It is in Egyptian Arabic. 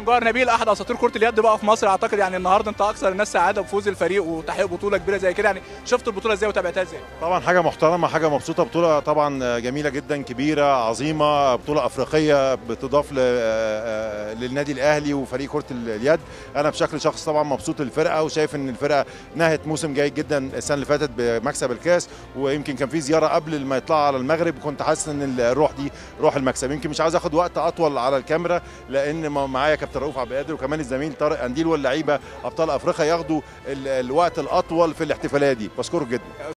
كابتن جوهر نبيل احد اساطير كره اليد بقى في مصر اعتقد يعني النهارده انت اكثر الناس سعاده بفوز الفريق وتحقيق بطوله كبيره زي كده يعني شفت البطوله ازاي وتابعتها ازاي طبعا حاجه محترمه حاجه مبسوطه بطوله طبعا جميله جدا كبيره عظيمه بطوله افريقيه بتضاف ل- آه، للنادي الاهلي وفريق كره اليد انا بشكل شخص طبعا مبسوط للفرقه وشايف ان الفرقه نهت موسم جيد جدا السنه اللي فاتت بمكسب الكاس ويمكن كان في زياره قبل ما يطلعوا على المغرب كنت حاسس ان الروح دي روح المكسب يمكن مش عاوز اخد وقت اطول على الكاميرا لان ما- معايا كابتن رؤوف عبد القادر وكمان الزميل طارق قنديل واللعيبه ابطال افريقيا ياخدوا ال- الوقت الاطول في الاحتفاليه دي بشكرك جدا